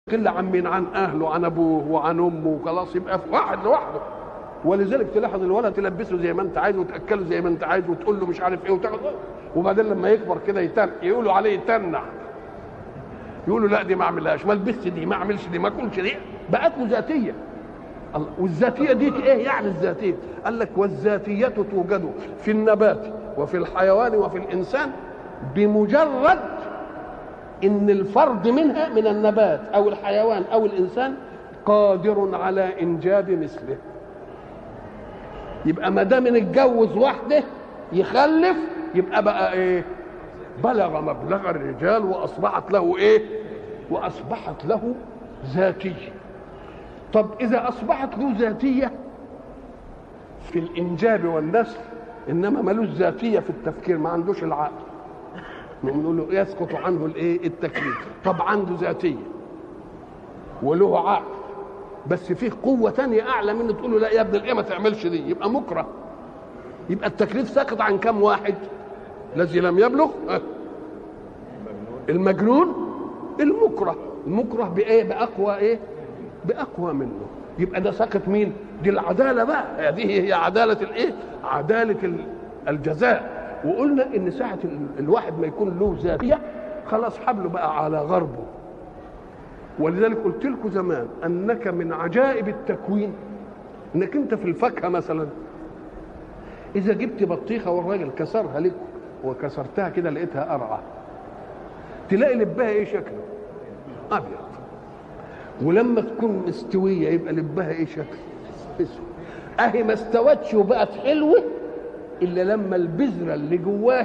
يقل عن مين عن اهله عن ابوه وعن امه وخلاص يبقى في واحد لوحده ولذلك تلاحظ الولد تلبسه زي ما انت عايز وتاكله زي ما انت عايز وتقول له مش عارف ايه وتاخد وبعدين لما يكبر كده يتن يقولوا عليه يتنع يقولوا لا دي ما اعملهاش ما البس دي ما اعملش دي ما اكلش دي بقت له ذاتيه الله والذاتيه دي ايه يعني الذاتيه قال لك والذاتيه توجد في النبات وفي الحيوان وفي الانسان بمجرد ان الفرد منها من النبات او الحيوان او الانسان قادر على انجاب مثله يبقى ما دام اتجوز واحده يخلف يبقى بقى ايه بلغ مبلغ الرجال واصبحت له ايه واصبحت له ذاتيه طب اذا اصبحت له ذاتيه في الانجاب والنسل انما ملوش ذاتيه في التفكير ما عندوش العقل نقول له يسقط عنه الايه التكليف طب عنده ذاتيه وله عقل بس فيه قوه تانية اعلى منه تقول له لا يا ابن الايه ما تعملش دي يبقى مكره يبقى التكليف ساقط عن كم واحد الذي لم يبلغ المجنون المكره المكره بايه باقوى ايه باقوى منه يبقى ده ساقط مين دي العداله بقى هذه هي عداله الايه عداله الجزاء وقلنا ان ساعه الواحد ما يكون له ذاتيه خلاص حبله بقى على غربه ولذلك قلت لكم زمان انك من عجائب التكوين انك انت في الفاكهه مثلا اذا جبت بطيخه والراجل كسرها لك وكسرتها كده لقيتها قرعه تلاقي لبها ايه شكله ابيض ولما تكون مستويه يبقى لبها ايه شكله اسود اهي ما استوتش وبقت حلوه الا لما البذره اللي جواها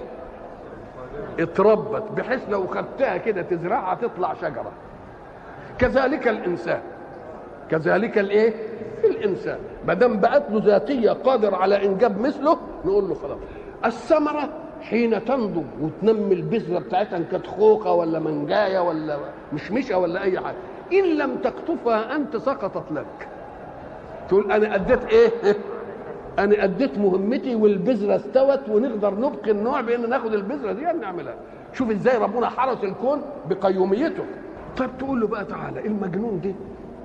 اتربت بحيث لو خدتها كده تزرعها تطلع شجره كذلك الانسان كذلك الايه الانسان ما دام بقت له ذاتيه قادر على انجاب مثله نقول له خلاص الثمره حين تنضج وتنمي البذره بتاعتها ان كانت خوخه ولا منجايه ولا مشمشه ولا اي حاجه ان لم تقطفها انت سقطت لك تقول انا اديت ايه انا اديت مهمتي والبذره استوت ونقدر نبقي النوع بان ناخد البذره دي نعملها شوف ازاي ربنا حرس الكون بقيوميته طب تقول له بقى تعالى المجنون ده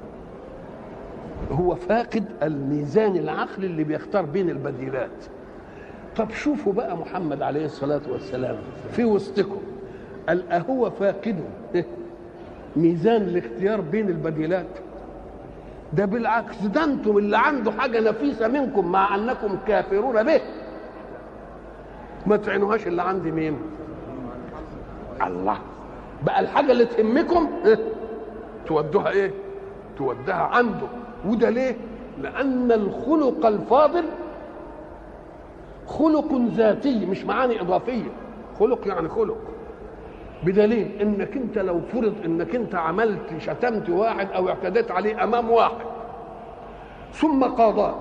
هو فاقد الميزان العقلي اللي بيختار بين البديلات طب شوفوا بقى محمد عليه الصلاة والسلام في وسطكم قال أهو فاقد ميزان الاختيار بين البديلات ده بالعكس ده انتم اللي عنده حاجة نفيسة منكم مع أنكم كافرون به ما تعينوهاش اللي عندي مين الله بقى الحاجة اللي تهمكم تودوها ايه تودها عنده وده ليه لأن الخلق الفاضل خلق ذاتي مش معاني إضافية خلق يعني خلق بدليل انك انت لو فرض انك انت عملت شتمت واحد او اعتديت عليه امام واحد ثم قاضاك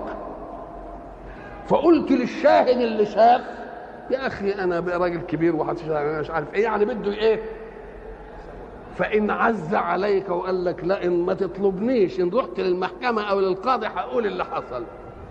فقلت للشاهد اللي شاف يا اخي انا راجل كبير وحد مش عارف ايه يعني بده ايه فان عز عليك وقال لك لا ان ما تطلبنيش ان رحت للمحكمه او للقاضي هقول اللي حصل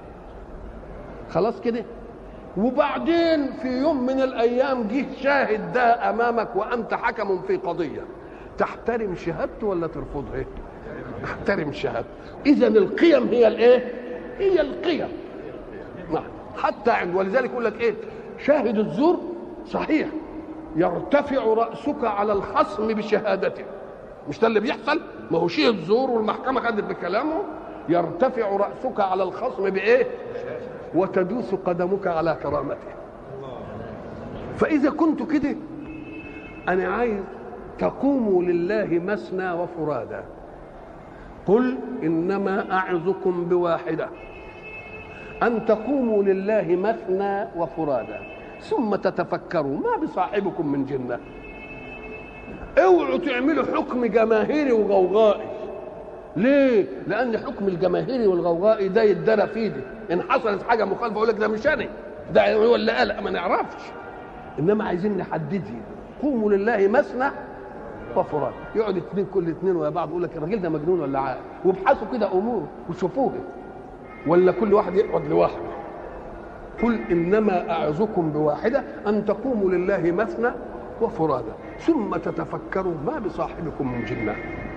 خلاص كده وبعدين في يوم من الايام جه شاهد ده امامك وانت حكم في قضيه تحترم شهادته ولا ترفضها تحترم شهادته اذا القيم هي الايه هي القيم نعم حتى عند ولذلك يقول لك ايه شاهد الزور صحيح يرتفع راسك على الخصم بشهادته مش ده اللي بيحصل ما هو شيء الزور والمحكمه خدت بكلامه يرتفع راسك على الخصم بايه وتدوس قدمك على كرامته فإذا كنت كده أنا عايز تقوموا لله مثنى وفرادا قل إنما أعظكم بواحدة أن تقوموا لله مثنى وفرادا ثم تتفكروا ما بصاحبكم من جنة اوعوا تعملوا حكم جماهيري وغوغائي ليه؟ لأن حكم الجماهيري والغوغائي ده يتدرى في ايدي، إن حصلت حاجة مخالفة أقول لك ده مش أنا، ده هو اللي قال ما نعرفش. إنما عايزين نحددها، قوموا لله مثنى وفراد، يقعد اثنين كل اثنين ويا بعض يقول لك الراجل ده مجنون ولا عاقل، وابحثوا كده أمور وشوفوها. ولا كل واحد يقعد لوحده. قل إنما أعظكم بواحدة أن تقوموا لله مثنى وفرادا، ثم تتفكروا ما بصاحبكم من جنة.